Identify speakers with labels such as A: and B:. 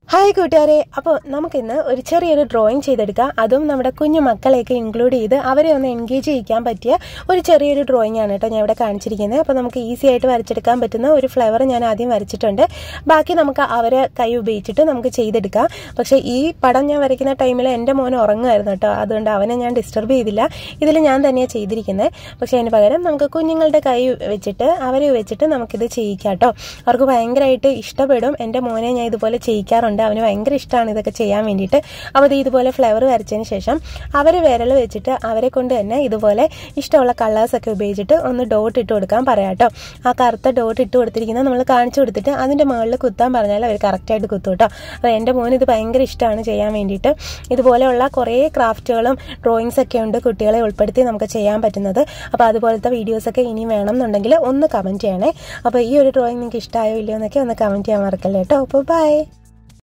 A: hi കൂട്ടുകാരെ അപ്പോൾ നമുക്കിന്ന് ഒരു ചെറിയൊരു ഡ്രോയിങ് ചെയ്തെടുക്കാം അതും നമ്മുടെ കുഞ്ഞു മക്കളെയൊക്കെ ഇൻക്ലൂഡ് ചെയ്ത് അവരെ ഒന്ന് എൻഗേജ് ചെയ്യിക്കാൻ പറ്റിയ ഒരു ചെറിയൊരു ഡ്രോയിങ് ആണ് കേട്ടോ ഞാൻ ഇവിടെ കാണിച്ചിരിക്കുന്നത് അപ്പോൾ നമുക്ക് ഈസി ആയിട്ട് വരച്ചെടുക്കാൻ പറ്റുന്ന ഒരു ഫ്ലവർ ഞാൻ ആദ്യം വരച്ചിട്ടുണ്ട് ബാക്കി നമുക്ക് അവരെ കൈ ഉപയോഗിച്ചിട്ട് നമുക്ക് ചെയ്തെടുക്കാം പക്ഷേ ഈ പടം ഞാൻ വരയ്ക്കുന്ന ടൈമിൽ എൻ്റെ മോൻ ഉറങ്ങുമായിരുന്നു കേട്ടോ അതുകൊണ്ട് അവനെ ഞാൻ ഡിസ്റ്റർബ് ചെയ്തില്ല ഇതിൽ ഞാൻ തന്നെയാണ് ചെയ്തിരിക്കുന്നത് പക്ഷേ അതിന് പകരം നമുക്ക് കുഞ്ഞുങ്ങളുടെ കൈ വെച്ചിട്ട് അവരെ വെച്ചിട്ട് നമുക്കിത് ചെയ്യിക്കാം കേട്ടോ അവർക്ക് ഭയങ്കരമായിട്ട് ഇഷ്ടപ്പെടും എൻ്റെ മോനെ ഞാൻ ഇതുപോലെ ചെയ്യിക്കാറുണ്ട് അവന് ഭയങ്കര ഇഷ്ടമാണ് ഇതൊക്കെ ചെയ്യാൻ വേണ്ടിയിട്ട് അപ്പോൾ ഇത് ഇതുപോലെ ഫ്ലവർ വരച്ചതിന് ശേഷം അവർ വിരൽ വെച്ചിട്ട് അവരെ കൊണ്ട് തന്നെ ഇതുപോലെ ഇഷ്ടമുള്ള കളേഴ്സൊക്കെ ഉപയോഗിച്ചിട്ട് ഒന്ന് ഡോട്ട് ഇട്ട് കൊടുക്കാൻ പറയാം കേട്ടോ ആ കറുത്ത ഡോട്ട് ഇട്ട് കൊടുത്തിരിക്കുന്നത് നമ്മൾ കാണിച്ചു കൊടുത്തിട്ട് അതിൻ്റെ മുകളിൽ കുത്താൻ പറഞ്ഞാൽ അവർ കറക്റ്റായിട്ട് കുത്തും കേട്ടോ അപ്പോൾ എൻ്റെ മോന് ഇത് ഭയങ്കര ഇഷ്ടമാണ് ചെയ്യാൻ വേണ്ടിയിട്ട് ഇതുപോലെയുള്ള കുറേ ക്രാഫ്റ്റുകളും ഡ്രോയിങ്സ് ഒക്കെ ഉണ്ട് കുട്ടികളെ ഉൾപ്പെടുത്തി നമുക്ക് ചെയ്യാൻ പറ്റുന്നത് അപ്പോൾ അതുപോലത്തെ വീഡിയോസൊക്കെ ഇനിയും വേണം എന്നുണ്ടെങ്കിൽ ഒന്ന് കമൻറ്റ് ചെയ്യണേ അപ്പോൾ ഈ ഒരു ഡ്രോയിങ് നിങ്ങൾക്ക് ഇഷ്ടമായോ ഇല്ലയോ എന്നൊക്കെ ഒന്ന് കമൻറ്റ് ചെയ്യാൻ മറക്കല്ലേ കേട്ടോ അപ്പോൾ ബൈ